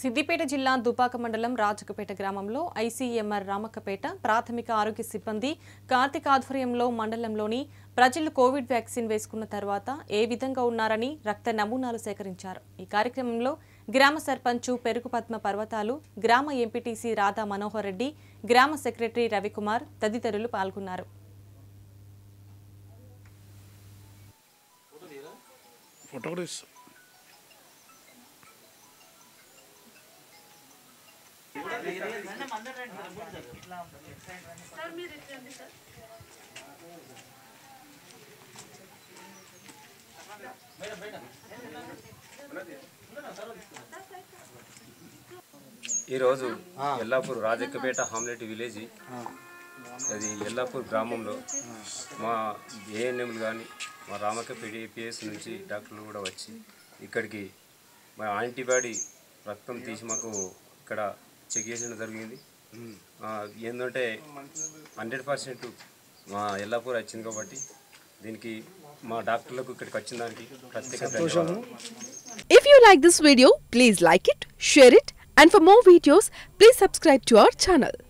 సిద్దిపేట జిల్లా దుబాక మండలం రాజకపేట గ్రామంలో ఐసీఎంఆర్ రామక్కపేట ప్రాథమిక ఆరోగ్య సిబ్బంది కార్తీక్ ఆధ్వర్యంలో మండలంలోని ప్రజలు కోవిడ్ వ్యాక్సిన్ వేసుకున్న తర్వాత ఏ విధంగా ఉన్నారని రక్త నమూనాలు సేకరించారు ఈ కార్యక్రమంలో గ్రామ సర్పంచు పెరుగు పద్మ పర్వతాలు గ్రామ ఎంపీటీసీ రాధా మనోహర్ రెడ్డి గ్రామ సెక్రటరీ రవికుమార్ తదితరులు పాల్గొన్నారు ఫోటో కూడా ఇస్తాం ఈరోజు ఎల్లాపూర్ రాజక్కపేట హామ్లెట్ విలేజ్ అది ఎల్లాపూర్ గ్రామంలో మా ఏఎన్ఎంలు కానీ మా రామక్కపేట ఏపీఎస్ నుంచి డాక్టర్లు కూడా వచ్చి ఇక్కడికి మా యాంటీబాడీ రక్తం తీసి మాకు ఇక్కడ చెక్ చేసడం జరిగింది ఆ, ఏంటంటే హండ్రెడ్ పర్సెంట్ మా ఎల్లాపూర్ వచ్చింది కాబట్టి దీనికి మా డాక్టర్లకు ఇక్కడికి వచ్చిన దానికి ప్రత్యేక ధన్యవాదాలు If you like this video, please like it, share it, and for more videos, please subscribe to our channel.